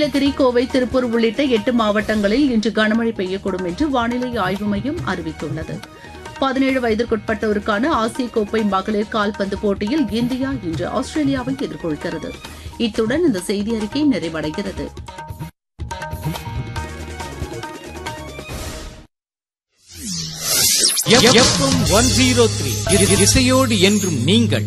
நீலகிரி கோவை திருப்பூர் உள்ளிட்ட எட்டு மாவட்டங்களில் இன்று கனமழை பெய்யக்கூடும் என்று வானிலை ஆய்வு மையம் அறிவித்துள்ளது பதினேழு வயதிற்குட்பட்டோருக்கான ஆசிய கோப்பை மகளிர் கால்பந்து போட்டியில் இந்தியா இன்று ஆஸ்திரேலியாவை எதிர்கொள்கிறது இத்துடன் இந்த செய்தி அறிக்கை நிறைவடைகிறது எஃப்எம் ஒன் ஜீரோ த்ரீ இசையோடு என்றும் நீங்கள்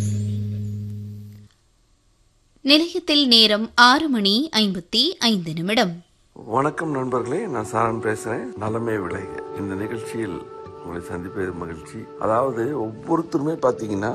நிலையத்தில் நேரம் ஆறு மணி ஐம்பத்தி ஐந்து நிமிடம் வணக்கம் நண்பர்களே நான் சாரன் பேசுறேன் நலமே விளைக இந்த நிகழ்ச்சியில் உங்களை சந்திப்பது மகிழ்ச்சி அதாவது ஒவ்வொருத்தருமே பாத்தீங்கன்னா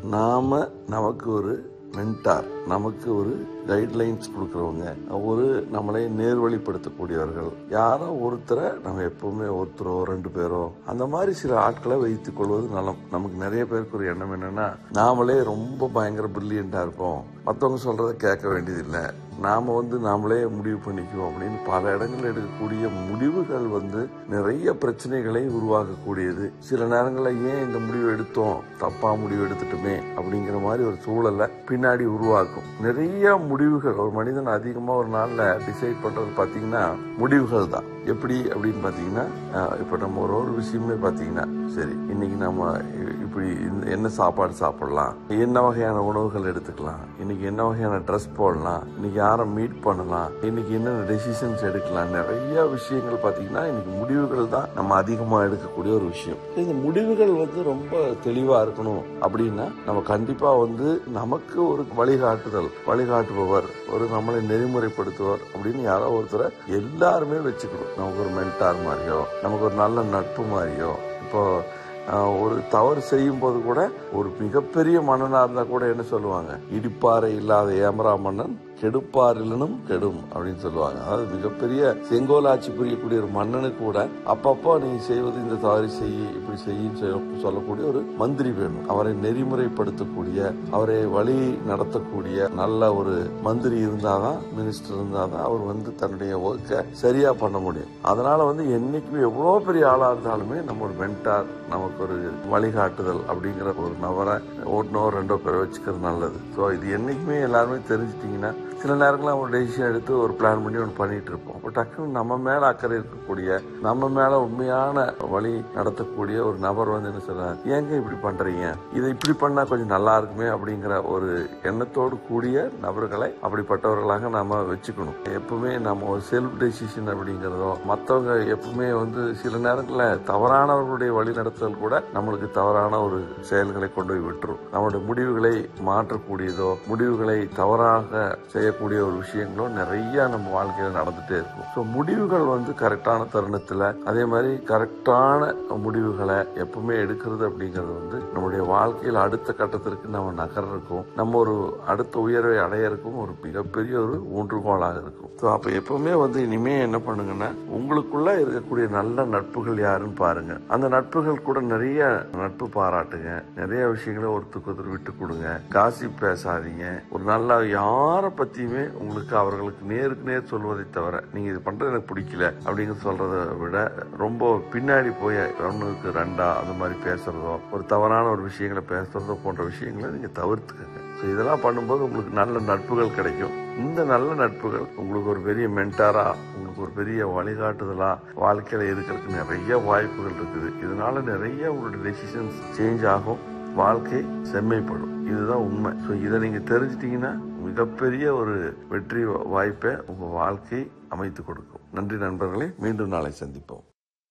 நாம நமக்கு ஒரு மென்டார் நமக்கு ஒரு கைட்லைன்ஸ் கொடுக்கறவங்க ஒரு நம்மளை நேர்வழிப்படுத்தக்கூடியவர்கள் யாரோ ஒருத்தரை நம்ம எப்பவுமே ஒருத்தரோ ரெண்டு பேரோ அந்த மாதிரி சில ஆட்களை வைத்துக் கொள்வது நலம் நமக்கு நிறைய பேருக்கு ஒரு எண்ணம் என்னன்னா நாமளே ரொம்ப பயங்கர பிரில்லியண்டா இருப்போம் மற்றவங்க சொல்றதை கேட்க வேண்டியதில்லை நாம வந்து நாமளே முடிவு பண்ணிக்குவோம் அப்படின்னு பல இடங்கள்ல எடுக்கக்கூடிய முடிவுகள் வந்து நிறைய பிரச்சனைகளை உருவாக்கக்கூடியது சில நேரங்களில் ஏன் இந்த முடிவு எடுத்தோம் தப்பா முடிவு எடுத்துட்டுமே அப்படிங்கிற மாதிரி ஒரு சூழலை பின்னாடி உருவாக்கும் நிறைய முடிவுகள் ஒரு மனிதன் அதிகமா ஒரு நாள்ல டிசைட் பண்றது பாத்தீங்கன்னா முடிவுகள் தான் எப்படி அப்படின்னு பாத்தீங்கன்னா அஹ், இப்ப நம்ம ஒரு ஒரு விஷயமே பாத்தீங்கன்னா சரி இன்னைக்கு நம்ம இ- இப்படி இந்த- என்ன சாப்பாடு சாப்பிடலாம் என்ன வகையான உணவுகள் எடுத்துக்கலாம் இன்னைக்கு என்ன வகையான ட்ரெஸ் போடலாம் இன்னைக்கு யாரை மீட் பண்ணலாம் இன்னைக்கு என்னென்ன டெசிஷன்ஸ் எடுக்கலாம் நிறைய விஷயங்கள் பாத்தீங்கன்னா இன்னைக்கு முடிவுகள் தான் நம்ம அதிகமா எடுக்கக்கூடிய ஒரு விஷயம் இந்த முடிவுகள் வந்து ரொம்ப தெளிவா இருக்கணும் அப்படின்னா நம்ம கண்டிப்பா வந்து நமக்கு ஒரு வழிகாட்டுதல் வழிகாட்டுபவர் ஒரு நம்மளை நெறிமுறைப்படுத்துவர் அப்படின்னு யாரோ ஒருத்தரை எல்லாருமே வச்சுக்கணும் நமக்கு ஒரு மென்டார் மாதிரியோ நமக்கு ஒரு நல்ல நட்பு மாதிரியோ இப்போ ஆஹ், ஒரு தவறு செய்யும் போது கூட ஒரு மிகப்பெரிய மன்னனா இருந்தா கூட என்ன சொல்லுவாங்க இடிப்பாறை இல்லாத ஏமரா மன்னன் கெடுப்பாரிலனும் கெடும் அப்படின்னு சொல்லுவாங்க அதாவது மிகப்பெரிய செங்கோலாட்சி புரியக்கூடிய ஒரு மன்னனுக்கு கூட அப்பப்போ நீ செய்வது இந்த தவறு செய்ய இப்படி செய்ய சொல்லக்கூடிய ஒரு மந்திரி வேணும் அவரை நெறிமுறைப்படுத்தக்கூடிய அவரை வழி நடத்தக்கூடிய நல்ல ஒரு மந்திரி இருந்தாதான் மினிஸ்டர் இருந்தாதான் அவர் வந்து தன்னுடைய ஒர்க்கை சரியா பண்ண முடியும் அதனால வந்து என்னைக்குமே எவ்வளவு பெரிய ஆளா இருந்தாலுமே நம்ம ஒரு மென்டார் நமக்கு ஒரு வழிகாட்டுதல் அப்படிங்கிற ஒரு நபரை ஒன்னோ ரெண்டோ பேரை வச்சுக்கிறது நல்லது ஸோ இது என்னைக்குமே எல்லாருமே தெரிஞ்சிட்டீங்கன்னா சில நேரங்களில் ஒரு டெசிஷன் எடுத்து ஒரு பிளான் பண்ணி ஒன்று பண்ணிட்டு இருப்போம் அப்போ டக்குன்னு நம்ம மேல அக்கறை இருக்கக்கூடிய நம்ம மேல உண்மையான வழி நடத்தக்கூடிய ஒரு நபர் வந்து என்ன சொல்றாரு ஏங்க இப்படி பண்றீங்க இதை இப்படி பண்ணா கொஞ்சம் நல்லா இருக்குமே அப்படிங்கிற ஒரு எண்ணத்தோடு கூடிய நபர்களை அப்படிப்பட்டவர்களாக நாம வச்சுக்கணும் எப்பவுமே நம்ம ஒரு செல்ஃப் டெசிஷன் அப்படிங்கிறதோ மற்றவங்க எப்பவுமே வந்து சில நேரங்களில் தவறானவர்களுடைய வழி நடத்துதல் கூட நம்மளுக்கு தவறான ஒரு செயல்களை கொண்டு போய் விட்டுரும் நம்மளுடைய முடிவுகளை மாற்றக்கூடியதோ முடிவுகளை தவறாக செய்யக்கூடிய ஒரு விஷயங்களோ நிறைய நம்ம வாழ்க்கையில நடந்துட்டே இருக்கும் ஸோ முடிவுகள் வந்து கரெக்டான தருணத்துல அதே மாதிரி கரெக்டான முடிவுகளை எப்பவுமே எடுக்கிறது அப்படிங்கிறது வந்து நம்முடைய வாழ்க்கையில் அடுத்த கட்டத்திற்கு நம்ம நகர்றதுக்கும் நம்ம ஒரு அடுத்த உயர்வை அடையறதுக்கும் ஒரு மிகப்பெரிய ஒரு ஊன்றுகோலாக இருக்கும் ஸோ அப்போ எப்பவுமே வந்து இனிமே என்ன பண்ணுங்கன்னா உங்களுக்குள்ள இருக்கக்கூடிய நல்ல நட்புகள் யாருன்னு பாருங்க அந்த நட்புகள் கூட நிறைய நட்பு பாராட்டுங்க நிறைய விஷயங்களை ஒருத்தருக்கு ஒருத்தர் விட்டு கொடுங்க காசி பேசாதீங்க ஒரு நல்ல யாரை பத்தியுமே உங்களுக்கு அவர்களுக்கு நேருக்கு நேர் சொல்வதை தவிர நீங்க இது பண்றது எனக்கு பிடிக்கல அப்படிங்கிற சொல்றதை விட ரொம்ப பின்னாடி போய் ஒண்ணுக்கு ரெண்டா அந்த மாதிரி பேசுறதோ ஒரு தவறான ஒரு விஷயங்களை பேசுறதோ போன்ற விஷயங்களை நீங்க தவிர்த்துக்கங்க ஸோ இதெல்லாம் பண்ணும்போது உங்களுக்கு நல்ல நட்புகள் கிடைக்கும் இந்த நல்ல நட்புகள் உங்களுக்கு ஒரு பெரிய மென்டாரா உங்களுக்கு ஒரு பெரிய வழிகாட்டுதலா வாழ்க்கையில இருக்கிறதுக்கு நிறைய வாய்ப்புகள் இருக்குது இதனால நிறைய உங்களுடைய டெசிஷன்ஸ் சேஞ்ச் ஆகும் வாழ்க்கை செம்மைப்படும் இதுதான் உண்மை ஸோ இதை நீங்க தெரிஞ்சிட்டீங்கன்னா மிகப்பெரிய ஒரு வெற்றி வாய்ப்பை உங்க வாழ்க்கை அமைத்து கொடுக்கும் நன்றி நண்பர்களே மீண்டும் நாளை சந்திப்போம்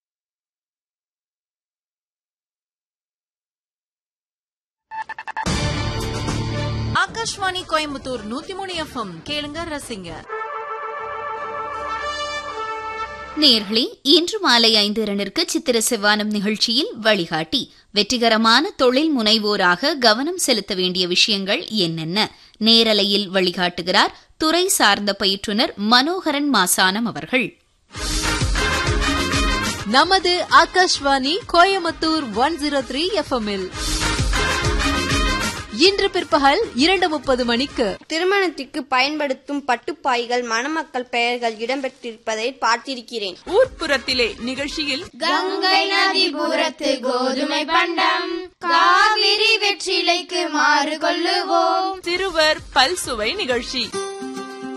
ஆகாஷ்வாணி கோயம்புத்தூர் நூத்தி மூணு எஃப்எம் கேளுங்க ரசிங்க நேர்களே இன்று மாலை ஐந்து இரண்டிற்கு சித்திர செவ்வானம் நிகழ்ச்சியில் வழிகாட்டி வெற்றிகரமான தொழில் முனைவோராக கவனம் செலுத்த வேண்டிய விஷயங்கள் என்னென்ன நேரலையில் வழிகாட்டுகிறார் துறை சார்ந்த பயிற்றுனர் மனோகரன் மாசானம் அவர்கள் நமது Akashvani Coimbatore one zero three எஃப்எம்இல் இன்று பிற்பகல் இரண்டு முப்பது மணிக்கு திருமணத்திற்கு பயன்படுத்தும் பட்டுப்பாய்கள் மணமக்கள் பெயர்கள் இடம்பெற்றிருப்பதை பார்த்திருக்கிறேன் ஊர்ப்புறத்திலே நிகழ்ச்சியில் கங்கை நதி பூரத்து கோதுமை பண்டம் காவிரி வெற்றிலைக்கு மாறு கொள்ளுவோம் சிறுவர் பல்சுவை நிகழ்ச்சி